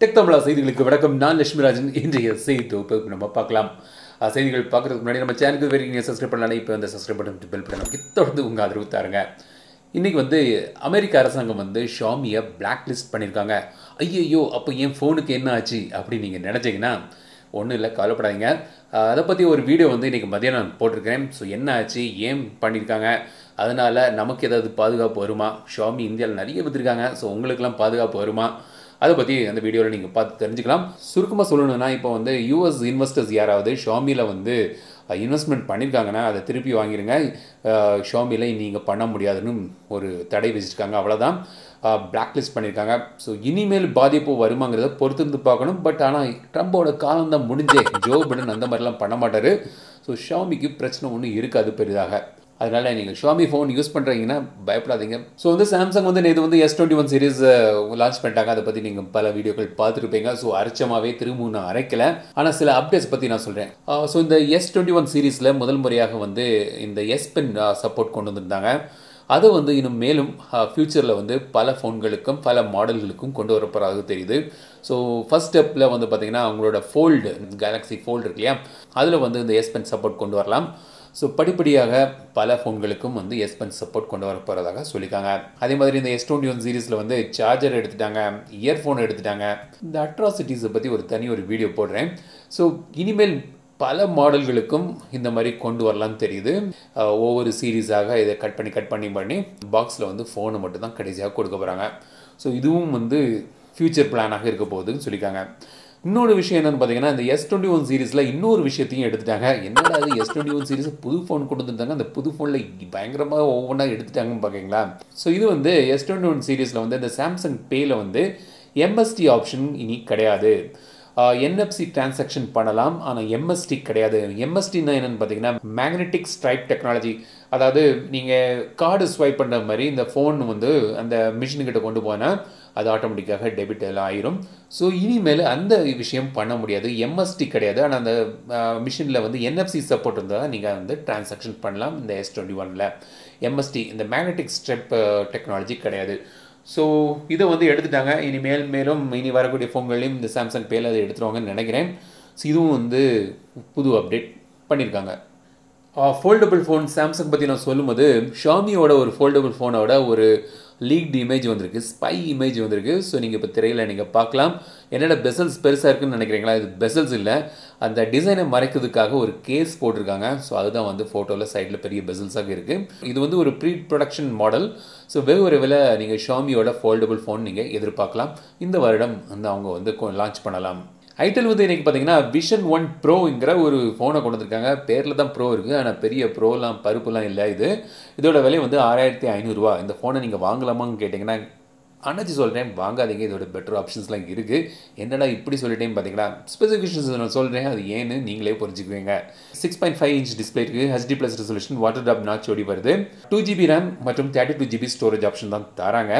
tech தமிழா செய்திகளுக்கு வணக்கம் நான் லட்சுமிராஜன் இன்றைய செய்தி தொகுப்பு நம்ம பார்க்கலாம் அஹ், செய்திகள் பார்க்கறதுக்கு முன்னாடி நம்ம சேனலுக்கு வரைக்கும் நீங்கள் சப்ஸ்கிரைப் பண்ணலாம் இப்போ அந்த சப்ஸ்கிரைப் பட்டன் பெல் பட்டன் நமக்கு தொடர்ந்து உங்கள் ஆதரவு தாருங்க இன்றைக்கி வந்து அமெரிக்க அரசாங்கம் வந்து ஷாமியை பிளாக் லிஸ்ட் பண்ணியிருக்காங்க ஐயையோ அப்போ என் ஃபோனுக்கு என்ன ஆச்சு அப்படின்னு நீங்கள் நினச்சிங்கன்னா ஒன்றும் இல்லை கவலைப்படாதீங்க அஹ், அதை பற்றி ஒரு வீடியோ வந்து இன்றைக்கி மதியானம் நான் போட்டிருக்கிறேன் ஸோ என்ன ஆச்சு ஏன் பண்ணியிருக்காங்க அதனால் நமக்கு ஏதாவது பாதுகாப்பு வருமா ஷாமி இந்தியாவில் நிறைய விற்றுருக்காங்க ஸோ உங்களுக்கெல்லாம் பாதுகாப்பு வருமா அதை பற்றி அந்த வீடியோவில் நீங்கள் பார்த்து தெரிஞ்சுக்கலாம் சுருக்கமாக சொல்லணும்னா இப்போ வந்து யூஎஸ் இன்வெஸ்டர்ஸ் யாராவது ஷாமியில் வந்து இன்வெஸ்ட்மெண்ட் பண்ணியிருக்காங்கன்னா அதை திருப்பி வாங்கிடுங்க ஷாமியில் நீங்கள் பண்ண முடியாதுன்னு ஒரு தடை விதிச்சிருக்காங்க அவ்வளோதான் பிளாக் லிஸ்ட் பண்ணியிருக்காங்க ஸோ இனிமேல் பாதிப்பு வருமாங்கிறத பொறுத்திருந்து பார்க்கணும் பட் ஆனால் ட்ரம்போட காலம் தான் முடிஞ்சே ஜோ பிடன் அந்த மாதிரிலாம் பண்ண மாட்டார் ஸோ ஷாமிக்கு பிரச்சனை ஒன்றும் இருக்காது பெரிதாக அதனால நீங்கள் ஷாமி ஃபோன் யூஸ் பண்ணுறீங்கன்னா பயப்படாதீங்க ஸோ வந்து சாம்சங் வந்து நேற்று வந்து S twenty one series launch பண்ணிட்டாங்க அதை பற்றி நீங்கள் பல வீடியோக்கள் பார்த்துருப்பீங்க ஸோ அரைச்சமாகவே திரும்பவும் நான் அரைக்கல ஆனால் சில அப்டேட்ஸ் பற்றி நான் சொல்கிறேன் ஸோ இந்த எஸ் டுவெண்ட்டி ஒன் சீரீஸில் முதல் முறையாக வந்து இந்த எஸ் பென் சப்போர்ட் கொண்டு வந்திருந்தாங்க அது வந்து இன்னும் மேலும் ஃப்யூச்சரில் வந்து பல ஃபோன்களுக்கும் பல மாடல்களுக்கும் கொண்டு வரப்போறாக தெரியுது ஸோ ஃபர்ஸ்ட் ஸ்டெப்பில் வந்து பார்த்தீங்கன்னா அவங்களோட ஃபோல்டு கேலக்ஸி ஃபோல்டு இருக்கு இல்லையா அதில் வந்து இந்த எஸ் பென் சப்போர்ட் கொண்டு வரலாம் ஸோ படிப்படியாக பல ஃபோன்களுக்கும் வந்து எஸ் பென் சப்போர்ட் கொண்டு வர போகிறதாக சொல்லியிருக்காங்க அதே மாதிரி இந்த எஸ் டுவெண்ட்டி ஒன் சீரீஸில் வந்து சார்ஜர் எடுத்துட்டாங்க இயர்ஃபோன் எடுத்துட்டாங்க இந்த அட்ராசிட்டிஸை பற்றி ஒரு தனி ஒரு வீடியோ போடுறேன் ஸோ இனிமேல் பல மாடல்களுக்கும் இந்த மாதிரி கொண்டு வரலாம்னு தெரியுது அஹ் ஒவ்வொரு சீரீஸாக இதை கட் பண்ணி கட் பண்ணி பண்ணி பாக்ஸில் வந்து ஃபோனை மட்டும் தான் கடைசியாக கொடுக்க போகிறாங்க ஸோ இதுவும் வந்து ஃப்யூச்சர் பிளானாக இருக்க போகுதுன்னு சொல்லியிருக்காங்க இன்னொரு விஷயம் என்னன்னு பார்த்தீங்கன்னா இந்த எஸ் டுவெண்ட்டி ஒன் சீரிஸில் இன்னொரு விஷயத்தையும் எடுத்துட்டாங்க என்னடா அது எஸ் டுவெண்ட்டி ஒன் சீரிஸ் புது ஃபோன் கொண்டு வந்துட்டாங்க அந்த புது ஃபோனில் பயங்கரமாக ஒவ்வொன்றா எடுத்துட்டாங்கன்னு பார்க்கீங்களா ஸோ இது வந்து எஸ் டுவெண்ட்டி ஒன் சீரிஸில் வந்து இந்த சாம்சங் பேயில் வந்து எம்எஸ்டி ஆப்ஷன் இனி கிடையாது என்எஃப்சி டிரான்சாக்ஷன் பண்ணலாம் ஆனால் எம்எஸ்டி கிடையாது எம்எஸ்டின்னா என்னன்னு பார்த்தீங்கன்னா மேக்னெட்டிக் ஸ்ட்ரைப் டெக்னாலஜி அதாவது நீங்கள் கார்டு ஸ்வைப் பண்ணுற மாதிரி இந்த ஃபோன் வந்து அந்த மிஷினுக்கிட்ட கொண்டு போனால் அது ஆட்டோமேட்டிக்காக டெபிட் எல்லாம் ஆயிரும் ஸோ இனிமேல் அந்த விஷயம் பண்ண முடியாது எம்எஸ்டி கிடையாது ஆனால் அந்த மிஷினில் வந்து என்எஃப்சி சப்போர்ட் இருந்தால் நீங்கள் வந்து டிரான்சாக்ஷன் பண்ணலாம் இந்த எஸ் டுவெண்ட்டி ஒனில் எம்எஸ்டி இந்த மேக்னெட்டிக் ஸ்ட்ரெப் டெக்னாலஜி கிடையாது ஸோ இதை வந்து எடுத்துட்டாங்க இனிமேல் மேலும் இனி வரக்கூடிய ஃபோன்களையும் இந்த சாம்சங் பேல அதை எடுத்துருவாங்கன்னு நினைக்கிறேன் ஸோ இதுவும் வந்து புது அப்டேட் பண்ணியிருக்காங்க ஃபோல்டபுள் ஃபோன் சாம்சங் பற்றி நான் சொல்லும்போது ஷாமியோட ஒரு ஃபோல்டபுள் ஃபோனோட ஒரு லீக்டு இமேஜ் வந்திருக்கு ஸ்பை இமேஜ் வந்திருக்கு ஸோ நீங்கள் இப்போ திரையில் நீங்கள் பார்க்கலாம் என்னோட பெசல்ஸ் பெருசாக இருக்குன்னு நினைக்கிறீங்களா இது பெசல்ஸ் இல்லை அந்த டிசைனை மறைக்கிறதுக்காக ஒரு கேஸ் போட்டிருக்காங்க ஸோ அதுதான் வந்து ஃபோட்டோவில் சைடில் பெரிய பெசல்ஸாக இருக்குது இது வந்து ஒரு ப்ரீ ப்ரொடக்ஷன் மாடல் ஸோ வெகு விரைவில் நீங்கள் ஷாமியோட ஃபோல்டபுள் ஃபோன் நீங்கள் எதிர்பார்க்கலாம் இந்த வருடம் வந்து அவங்க வந்து லான்ச் பண்ணலாம் ஐட்டல் வந்து இன்னைக்கு பார்த்தீங்கன்னா விஷன் ஒன் ப்ரோங்கிற ஒரு ஃபோனை கொண்டு வந்திருக்காங்க பேரில் தான் ப்ரோ இருக்குது ஆனால் பெரிய ப்ரோலாம் பருப்புலாம் இல்லை இது இதோட விலை வந்து ஆறாயிரத்தி ஐநூறுரூவா இந்த ஃபோனை நீங்கள் வாங்கலாமான்னு கேட்டிங்கன்னா அணைச்சி சொல்கிறேன் வாங்காதீங்க இதோட பெட்டர் ஆப்ஷன்ஸ்லாம் இருக்குது என்னடா இப்படி சொல்லிட்டேன்னு பார்த்தீங்களா ஸ்பெசிஃபிகேஷன்ஸ் நான் சொல்கிறேன் அது ஏன்னு நீங்களே புரிஞ்சுக்குவீங்க six point five inch display இருக்குது HD plus resolution water drop notch ஓடி வருது டூ ஜிபி ரேம் மற்றும் thirty two GB storage option தான் தராங்க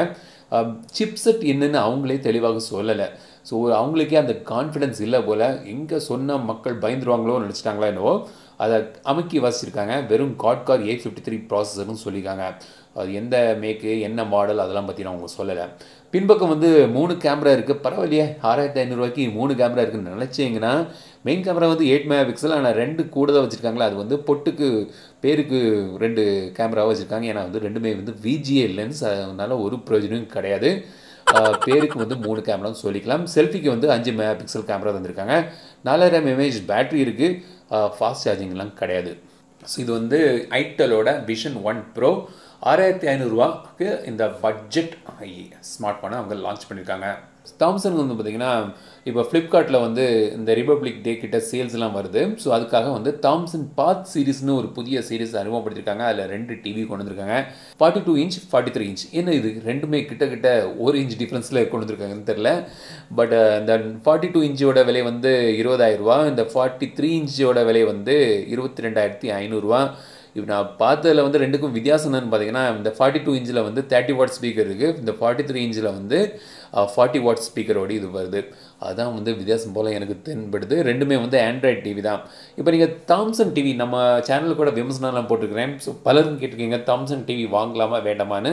சிப்செட் என்னன்னு அவங்களே தெளிவாக சொல்லலை ஸோ அவங்களுக்கே அந்த கான்ஃபிடன்ஸ் இல்லை போல் எங்கே சொன்னால் மக்கள் பயந்துருவாங்களோ நினச்சிட்டாங்களா என்னவோ அதை அமுக்கி வாசிச்சிருக்காங்க வெறும் காட்கார் ஏ ஃபிஃப்டி த்ரீ ப்ராசஸர்னு சொல்லியிருக்காங்க அது எந்த மேக்கு என்ன மாடல் அதெல்லாம் பற்றி நான் அவங்க சொல்லலை பின்பக்கம் வந்து மூணு கேமரா இருக்குது பரவாயில்லையே ஆறாயிரத்தி ஐநூறுரூவாய்க்கு மூணு கேமரா இருக்குன்னு நினச்சிங்கன்னா மெயின் கேமரா வந்து எயிட் மெகா பிக்சல் ஆனால் ரெண்டு கூட தான் வச்சுருக்காங்களா அது வந்து பொட்டுக்கு பேருக்கு ரெண்டு கேமராவாக வச்சுருக்காங்க ஏன்னா வந்து ரெண்டுமே வந்து விஜிஏ லென்ஸ் அதனால ஒரு பிரயோஜனம் கிடையாது பேருக்கு வந்து மூணு கேமரான்னு சொல்லிக்கலாம் செல்ஃபிக்கு வந்து அஞ்சு மெகா பிக்சல் கேமரா தந்திருக்காங்க நாலாயிரம் எம்ஏஹெச் பேட்டரி இருக்குது ஃபாஸ்ட் சார்ஜிங்லாம் கிடையாது ஸோ இது வந்து ஐட்டலோட விஷன் ஒன் ப்ரோ ஆறாயிரத்தி ஐநூறுரூவாக்கு இந்த பட்ஜெட் ஸ்மார்ட் ஃபோனை அவங்க லான்ச் பண்ணியிருக்காங்க தாம்சன் வந்து பார்த்திங்கன்னா இப்போ ஃப்ளிப்கார்ட்டில் வந்து இந்த ரிபப்ளிக் டே கிட்ட சேல்ஸ்லாம் வருது ஸோ அதுக்காக வந்து தாம்சன் பாத் சீரிஸ்னு ஒரு புதிய சீரிஸ் அறிமுகப்படுத்திருக்காங்க அதில் ரெண்டு டிவி கொண்டு வந்திருக்காங்க forty two inch forty three inch என்ன இது ரெண்டுமே கிட்ட கிட்ட ஒரு இன்ச் டிஃப்ரென்ஸில் கொண்டு வந்திருக்காங்கன்னு தெரில பட் இந்த ஃபார்ட்டி டூ இன்ச்சோட விலை வந்து இருபதாயிரரூவா இந்த ஃபார்ட்டி த்ரீ இன்ச்சோட விலை வந்து இருபத்தி ரெண்டாயிரத்தி ஐநூறுரூவா இப்போ நான் பார்த்ததில் வந்து ரெண்டுக்கும் வித்தியாசம் என்னன்னு பார்த்தீங்கன்னா இந்த ஃபார்ட்டி டூ இன்ச்சில் வந்து தேர்ட்டி வாட் ஸ்பீக்கர் இருக்குது இந்த ஃபார்ட்டி த்ரீ இன்ச்சில் வந்து ஃபார்ட்டி வாட் ஸ்பீக்கரோடு இது வருது அதுதான் வந்து வித்தியாசம் போல் எனக்கு தென்படுது ரெண்டுமே வந்து ஆண்ட்ராய்ட் டிவி தான் இப்போ நீங்கள் தாம்சன் டிவி நம்ம சேனலில் கூட விமர்சனம்லாம் போட்டிருக்கிறேன் ஸோ பலரும் கேட்டிருக்கீங்க தாம்சன் டிவி வாங்கலாமா வேண்டாமான்னு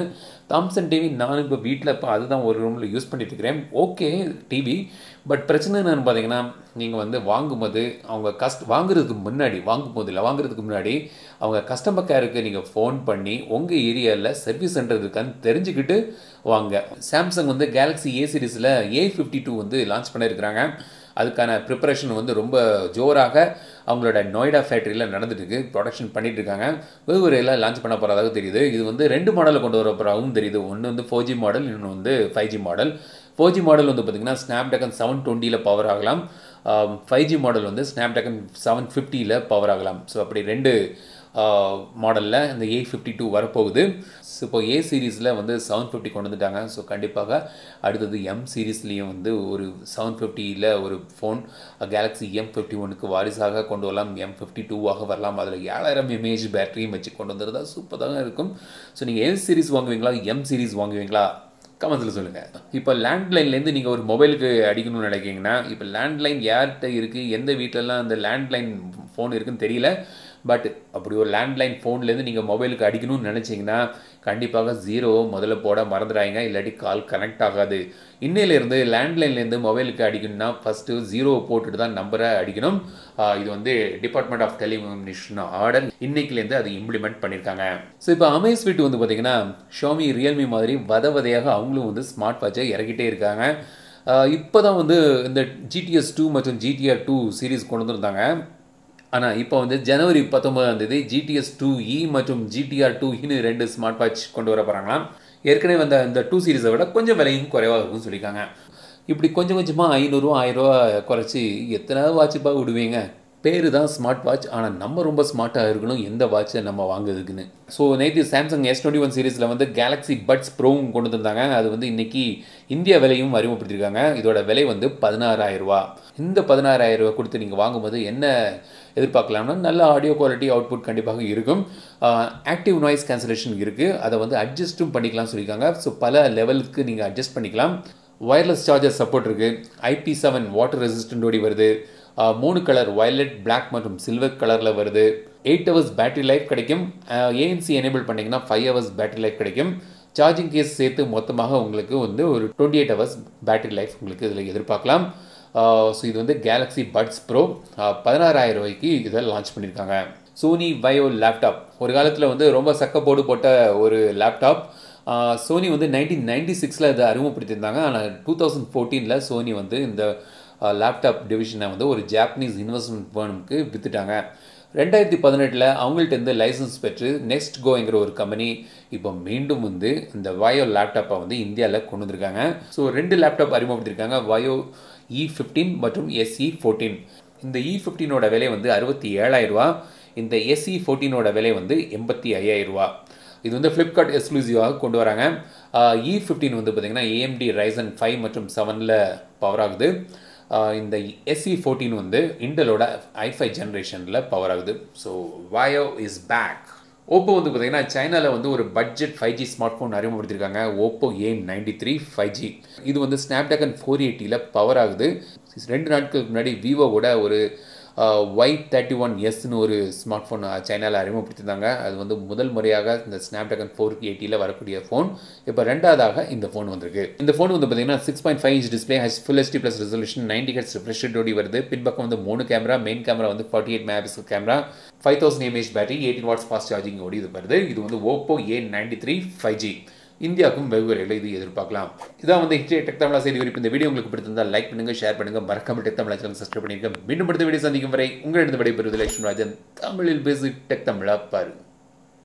தாம்சன் டிவி நான் இப்போ வீட்டில் இப்போ அதுதான் ஒரு ரூமில் யூஸ் பண்ணிட்டு இருக்கிறேன் ஓகே டிவி பட் பிரச்சனை என்னன்னு பார்த்தீங்கன்னா நீங்கள் வந்து வாங்கும்போது அவங்க கஸ்ட் வாங்குறதுக்கு முன்னாடி வாங்கும் போது இல்லை வாங்குறதுக்கு முன்னாடி அவங்க கஸ்டமர் கேருக்கு நீங்கள் ஃபோன் பண்ணி உங்கள் ஏரியாவில் சர்வீஸ் சென்டர் இருக்கான்னு தெரிஞ்சுக்கிட்டு வாங்க சாம்சங் வந்து கேலக்ஸி ஏ சீரிஸில் ஏ ஃபிஃப்டி டூ வந்து லான்ச் பண்ணியிருக்கிறாங்க அதுக்கான ப்ரிப்பரேஷன் வந்து ரொம்ப ஜோராக அவங்களோட நொய்டா ஃபேக்ட்ரியில் நடந்துட்டு இருக்கு ப்ரொடக்ஷன் பண்ணிட்டு இருக்காங்க வெவ்வேறு லான்ச் பண்ண போகிறதாக தெரியுது இது வந்து ரெண்டு மாடலை கொண்டு வர போகிறாகவும் தெரியுது ஒன்று வந்து ஃபோர் ஜி மாடல் இன்னொன்று வந்து five G model four G model வந்து பார்த்திங்கன்னா ஸ்னாப்ட்ராகன் செவன் டுவெண்ட்டியில் பவர் ஆகலாம் ஃபைவ் ஜி மாடல் வந்து ஸ்னாப்ட்ராகன் செவன் ஃபிஃப்டியில் பவர் ஆகலாம் ஸோ அப்படி ரெண்டு மாடலில் இந்த ஏ ஃபிஃப்டி டூ வரப்போகுது ஸோ இப்போ ஏ சீரீஸில் வந்து செவன் ஃபிஃப்டி கொண்டு வந்துட்டாங்க ஸோ கண்டிப்பாக அடுத்தது எம் சீரீஸ்லேயும் வந்து ஒரு செவன் ஃபிஃப்டியில் ஒரு ஃபோன் கேலக்ஸி எம் ஃபிஃப்டி ஒனுக்கு வாரிசாக கொண்டு வரலாம் எம் ஃபிஃப்டி டூவாக வரலாம் அதில் ஏழாயிரம் எம்ஏஹெச் பேட்டரியும் வச்சு கொண்டு வந்துருந்தா சூப்பராக இருக்கும் ஸோ நீங்கள் எம் சீரீஸ் வாங்குவீங்களா எம் சீரீஸ் வாங்குவீங்களா கமெண்ட்ஸில் சொல்லுங்கள் இப்போ லேண்ட்லைன்லேருந்து நீங்கள் ஒரு மொபைலுக்கு அடிக்கணும்னு நினைக்கிங்கன்னா இப்போ லேண்ட்லைன் யார்கிட்ட இருக்குது எந்த வீட்டிலலாம் அந்த லேண்ட்லைன் ஃபோன் இருக்குன்னு தெரியல பட் அப்படி ஒரு லேண்ட்லைன் ஃபோன்லேருந்து நீங்கள் மொபைலுக்கு அடிக்கணும்னு நினச்சிங்கன்னா கண்டிப்பாக ஜீரோ முதல்ல போட மறந்துடாங்க இல்லாட்டி கால் கனெக்ட் ஆகாது இன்னையிலேருந்து லேண்ட்லைன்லேருந்து மொபைலுக்கு அடிக்கணும்னா ஃபஸ்ட்டு ஜீரோவை போட்டுட்டு தான் நம்பரை அடிக்கணும் இது வந்து டிபார்ட்மெண்ட் ஆஃப் டெலிகம்யூனிகேஷன் ஆர்டர் இன்னைக்குலேருந்து அது இம்ப்ளிமெண்ட் பண்ணியிருக்காங்க ஸோ இப்போ அமேஸ்வீட் வந்து பார்த்தீங்கன்னா ஷோமி ரியல்மி மாதிரி வத வதையாக அவங்களும் வந்து ஸ்மார்ட் வாட்சை இறக்கிட்டே இருக்காங்க இப்போ தான் வந்து இந்த ஜிடிஎஸ் டூ மற்றும் ஜிடிஆர் டூ சீரீஸ் கொண்டு வந்திருந்தாங்க ஆனால் இப்போ வந்து ஜனவரி பத்தொன்பதாம் தேதி ஜிடிஎஸ் டூ இ மற்றும் ஜிடிஆர் டூ இன்னு ரெண்டு ஸ்மார்ட் வாட்ச் கொண்டு வர போகிறாங்களாம் ஏற்கனவே வந்த இந்த டூ சீரீஸை விட கொஞ்சம் விலையும் குறைவாக இருக்கும்னு சொல்லியிருக்காங்க இப்படி கொஞ்சம் கொஞ்சமாக ஐநூறுரூவா ஆயிரரூவா குறைச்சி எத்தனை வாட்சுப்பா விடுவீங்க பேர் தான் ஸ்மார்ட் வாட்ச் ஆனால் நம்ம ரொம்ப ஸ்மார்ட்டாக இருக்கணும் எந்த வாட்சை நம்ம வாங்குறதுக்குன்னு ஸோ நேற்று சாம்சங் எஸ் டுவெண்ட்டி ஒன் சீரீஸில் வந்து கேலக்ஸி பட்ஸ் ப்ரோவும் கொண்டு வந்திருந்தாங்க அது வந்து இன்றைக்கி இந்தியா விலையும் அறிமுகப்படுத்தியிருக்காங்க இதோட விலை வந்து பதினாறாயிரம் ரூபா இந்த பதினாறாயிரம் ரூபா கொடுத்து நீங்கள் வாங்கும்போது என்ன எதிர்பார்க்கலாம்னா நல்ல ஆடியோ குவாலிட்டி அவுட்புட் கண்டிப்பாக இருக்கும் ஆக்டிவ் நாய்ஸ் கேன்சலேஷன் இருக்குது அதை வந்து அட்ஜஸ்ட்டும் பண்ணிக்கலாம்னு சொல்லியிருக்காங்க ஸோ பல லெவலுக்கு நீங்கள் அட்ஜஸ்ட் பண்ணிக்கலாம் ஒயர்லெஸ் சார்ஜர் சப்போர்ட் இருக்குது ஐபி செவன் வாட்டர் ரெசிஸ்டண்டோடி வருது மூணு கலர் வயலட் பிளாக் மற்றும் சில்வர் கலரில் வருது எயிட் ஹவர்ஸ் பேட்டரி லைஃப் கிடைக்கும் ஏஎன்சி எனேபிள் பண்ணிங்கன்னா ஃபைவ் ஹவர்ஸ் பேட்டரி லைஃப் கிடைக்கும் சார்ஜிங் கேஸ் சேர்த்து மொத்தமாக உங்களுக்கு வந்து ஒரு twenty eight hours battery life உங்களுக்கு இதில் எதிர்பார்க்கலாம் ஸோ இது வந்து கேலக்ஸி பட்ஸ் ப்ரோ பதினாறாயிரம் ரூபாய்க்கு இதை லான்ச் பண்ணியிருக்காங்க சோனி வயோ லேப்டாப் ஒரு காலத்தில் வந்து ரொம்ப சக்கப்போடு போட்ட ஒரு லேப்டாப் சோனி வந்து நைன்டீன் நைன்டி சிக்ஸில் இதை அறிமுகப்படுத்தியிருந்தாங்க ஆனால் டூ தௌசண்ட் ஃபோர்டீனில் சோனி வந்து இந்த லேப்டாப் டிவிஷனை வந்து ஒரு ஜாப்பனீஸ் இன்வெஸ்ட்மெண்ட் ஃபேனுக்கு விற்றுட்டாங்க ரெண்டாயிரத்தி பதினெட்டில் அவங்கள்ட்ட இருந்து லைசன்ஸ் பெற்று நெக்ஸ்ட் கோங்கிற ஒரு கம்பெனி இப்போ மீண்டும் வந்து இந்த வயோ லேப்டாப்பை வந்து இந்தியாவில் கொண்டு வந்திருக்காங்க ஸோ ரெண்டு லேப்டாப் அறிமுகப்படுத்திருக்காங்க வயோ இ ஃபிஃப்டீன் மற்றும் எஸ்இ ஃபோர்டீன் இந்த இ ஃபிஃப்டீனோட விலை வந்து அறுபத்தி ஏழாயிரரூவா இந்த எஸ்இ ஃபோர்டீனோட விலை வந்து எண்பத்தி ஐயாயிரரூவா இது வந்து ஃப்ளிப்கார்ட் எக்ஸ்க்ளூசிவாக கொண்டு வராங்க இ ஃபிஃப்டீன் வந்து பார்த்திங்கன்னா ஏஎம்டி ரைசன் ஃபைவ் மற்றும் செவனில் பவர் ஆகுது இந்த எஸ்இ ஃபோர்டீன் வந்து இண்டலோட ஐஃபை ஜென்ரேஷனில் பவர் ஆகுது so VAIO is back Oppo வந்து பார்த்தீங்கன்னா சைனாவில் வந்து ஒரு budget five G smart phone அறிமுகப்படுத்திருக்காங்க Oppo A ninety three five G இது வந்து ஸ்னாப்ட்ராகன் ஃபோர் எயிட்டியில் பவர் ஆகுது ரெண்டு நாட்களுக்கு முன்னாடி விவோவோட ஒரு ஒய் தேர்ட்டி ஒன் எஸ்னு ஒரு ஸ்மார்ட் ஃபோன் சைனாவில் அறிமுகப்படுத்தியிருந்தாங்க அது வந்து முதல் முறையாக இந்த ஸ்னாப்ட்ராகன் ஃபோர் எயிட்டியில் வரக்கூடிய ஃபோன் இப்போ ரெண்டாவதாக இந்த ஃபோன் வந்திருக்கு இந்த ஃபோன் வந்து பார்த்தீங்கன்னா six point five inch display has full HD plus resolution ninety hertz refresh ரேட்டோடி வருது பின்பக்கம் வந்து மூணு கேமரா மெயின் கேமரா வந்து forty eight mega pixel camera five thousand mAh battery eighteen watts fast charging ஓடி இது வருது இது வந்து Oppo A ninety three five G இந்தியாவுக்கும் வெவ்வேறு இது எதிர்பார்க்கலாம் இதான் வந்து இன்றைய டெக் தமிழா செய்தி குறிப்பு இந்த வீடியோ உங்களுக்கு பிடித்திருந்தால் லைக் பண்ணுங்க ஷேர் பண்ணுங்க மறக்காம டெக் தமிழா சேனல் சப்ஸ்கிரைப் பண்ணிருங்க மீண்டும் அடுத்த வீடியோ சந்திக்கும் வரை உங்களிடம் விடைபெறுவது லட்சுமி ராஜன் தமிழில் பேசி டெக் தமிழா பாரு